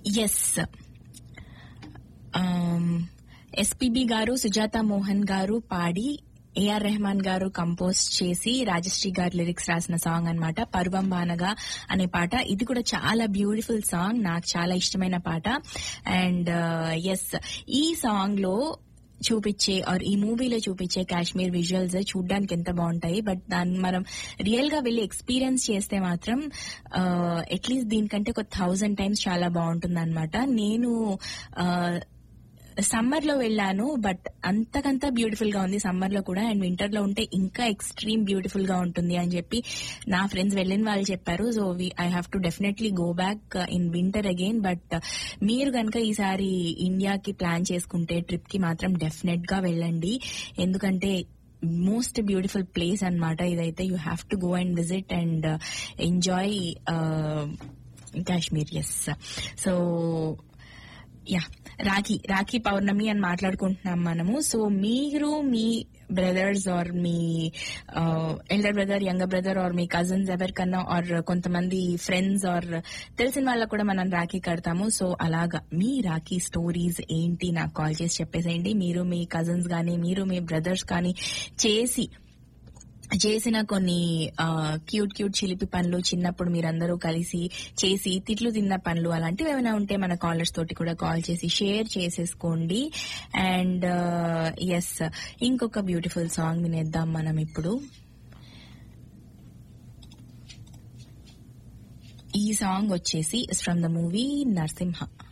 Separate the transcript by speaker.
Speaker 1: yes SPB గారు సుజాత మోహన్ గారు పాడి ఏఆర్ రెహమాన్ గారు కంపోజ్ చేసి రాజశ్రీ గారు లిరిక్స్ రాసిన సాంగ్ అన్నమాట పర్వం బానగా అనే పాట ఇది కూడా చాలా బ్యూటిఫుల్ సాంగ్ నాకు చాలా ఇష్టమైన పాట అండ్ ఎస్ ఈ సాంగ్ లో చూపించే ఆర్ ఈ మూవీలో చూపించే కాశ్మీర్ విజువల్స్ చూడడానికి ఎంత బాగుంటాయి బట్ దాన్ని మనం రియల్ గా వెళ్ళి ఎక్స్పీరియన్స్ చేస్తే మాత్రం అట్లీస్ట్ దీనికంటే ఒక థౌజండ్ టైమ్స్ చాలా బాగుంటుంది అనమాట నేను సమ్మర్ లో వెళ్ళాను బట్ అంతకంతా బ్యూటిఫుల్ గా ఉంది సమ్మర్ లో కూడా అండ్ వింటర్ లో ఉంటే ఇంకా ఎక్స్ట్రీమ్ బ్యూటిఫుల్ గా ఉంటుంది అని చెప్పి నా ఫ్రెండ్స్ వెళ్ళిన వాళ్ళు చెప్పారు so I have to definitely go back in winter again but మీరు కనుక ఈసారి ఇండియాకి ప్లాన్ చేసుకుంటే ట్రిప్ కి మాత్రం డెఫినెట్ గా వెళ్ళండి ఎందుకంటే మోస్ట్ బ్యూటిఫుల్ ప్లేస్ అన్నమాట ఇదైతే you have to go and visit and enjoy Kashmir yes so yeah Rakhi Rakhi Pournami అని మాట్లాడుకుంటున్నాం మనము సో మీరు మీ బ్రదర్స్ ఆర్ మీ elder brother younger brother or మీ కజిన్స్ ఎవరికన్నా ఆర్ కొంతమంది ఫ్రెండ్స్ ఆర్ తెలిసిన వాళ్ళకు కూడా మనం రాఖీ కడతాము సో అలాగా మీ రాఖీ స్టోరీస్ ఏంటి నాకు కాల్ చేసి చెప్పేసేయండి మీరు మీ కజిన్స్ కానీ మీరు మీ బ్రదర్స్ కానీ చేసి చేసిన కొన్ని క్యూట్ క్యూట్ చిలిపి పనులు చిన్నప్పుడు మీరందరూ కలిసి చేసి తిట్లు తిన్న పనులు అలాంటివి ఏమైనా ఉంటే మన కాలర్స్ తోటి కూడా కాల్ చేసి షేర్ చేసేసుకోండి అండ్ ఎస్ ఇంకొక బ్యూటిఫుల్ సాంగ్ వినేద్దాం మనం ఇప్పుడు ఈ సాంగ్ వచ్చేసి ఫ్రమ్ ద మూవీ నరసింహ